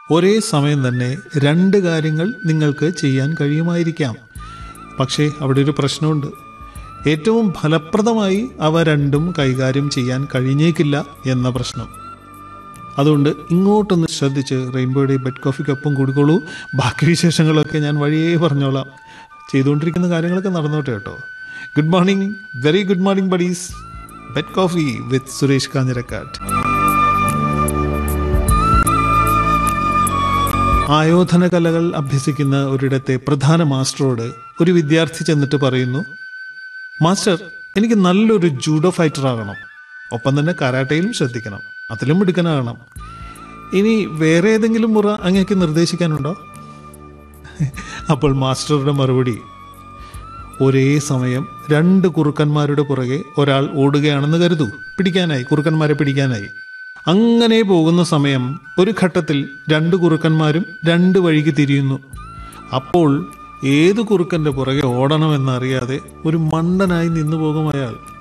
ഒരേ സമയം തന്നെ രണ്ട് കാര്യങ്ങൾ നിങ്ങൾക്ക് ചെയ്യാൻ കഴിയുമായിരിക്കാം പക്ഷേ അവിടെ ഒരു പ്രശ്നമുണ്ട് ഏറ്റവും ഫലപ്രദമായി അവ രണ്ടും കൈകാര്യം ചെയ്യാൻ കഴിഞ്ഞേക്കില്ല എന്ന പ്രശ്നം അതുകൊണ്ട് ഇങ്ങോട്ടൊന്ന് ശ്രദ്ധിച്ച് റെയിൻബോയുടെ ബെഡ് കോഫിക്കൊപ്പം കൂടിക്കോളൂ ബാക്കി വിശേഷങ്ങളൊക്കെ ഞാൻ വഴിയേ പറഞ്ഞോളാം ചെയ്തുകൊണ്ടിരിക്കുന്ന കാര്യങ്ങളൊക്കെ നടന്നോട്ടെ കേട്ടോ good morning very good morning buddies bed coffee with Suresh Kanjirakkattu ആയോധന കലകൾ അഭ്യസിക്കുന്ന ഒരിടത്തെ പ്രധാന മാസ്റ്ററോട് ഒരു വിദ്യാർത്ഥി ചെന്നിട്ട് പറയുന്നു മാസ്റ്റർ എനിക്ക് നല്ലൊരു ജൂഡോ ഫൈറ്റർ ആകണം ഒപ്പം തന്നെ കരാട്ടയിലും ശ്രദ്ധിക്കണം അതിലും മിടുക്കനാകണം ഇനി വേറെ ഏതെങ്കിലും മുറ അങ്ങേക്ക് നിർദ്ദേശിക്കാനുണ്ടോ അപ്പോൾ മാസ്റ്ററുടെ മറുപടി ഒരേ സമയം രണ്ട് കുറുക്കന്മാരുടെ പുറകെ ഒരാൾ ഓടുകയാണെന്ന് കരുതൂ പിടിക്കാനായി കുറുക്കന്മാരെ പിടിക്കാനായി അങ്ങനെ പോകുന്ന സമയം ഒരു ഘട്ടത്തിൽ രണ്ട് കുറുക്കന്മാരും രണ്ട് വഴിക്ക് തിരിയുന്നു അപ്പോൾ ഏത് കുറുക്കന്റെ പുറകെ ഓടണമെന്നറിയാതെ ഒരു മണ്ടനായി നിന്നു പോകും അയാൾ